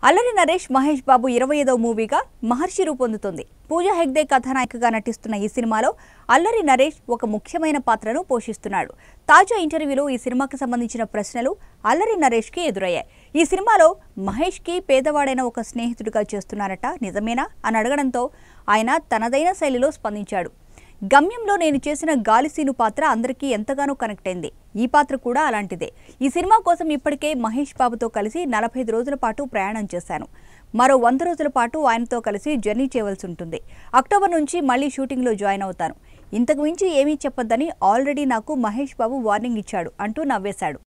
అల్లరి నరేష్ మహేష్ బాబు ఇరవై ఐదవ మూవీగా మహర్షి రూపొందుతుంది పూజా హెగ్డే కథానాయికగా నటిస్తున్న ఈ సినిమాలో అల్లరి నరేష్ ఒక ముఖ్యమైన పాత్రను పోషిస్తున్నాడు తాజా ఇంటర్వ్యూలో ఈ సినిమాకి సంబంధించిన ప్రశ్నలు అల్లరి నరేష్కి ఎదురయ్యాయి ఈ సినిమాలో మహేష్కి పేదవాడైన ఒక స్నేహితుడిగా చేస్తున్నారట నిజమేనా అని అడగడంతో ఆయన తనదైన శైలిలో స్పందించాడు గమ్యంలో నేను చేసిన గాలిసీను పాత్ర అందరికీ ఎంతగానో కనెక్ట్ అయింది ఈ పాత్ర కూడా అలాంటిదే ఈ సినిమా కోసం ఇప్పటికే మహేష్ బాబుతో కలిసి నలభై ఐదు రోజుల పాటు ప్రయాణం చేశాను మరో వంద రోజుల పాటు ఆయనతో కలిసి జర్నీ చేయవలసి ఉంటుంది అక్టోబర్ నుంచి మళ్ళీ షూటింగ్లో జాయిన్ అవుతాను ఇంతకు మించి ఏమీ చెప్పొద్దని ఆల్రెడీ నాకు మహేష్ బాబు వార్నింగ్ ఇచ్చాడు అంటూ నవ్వేశాడు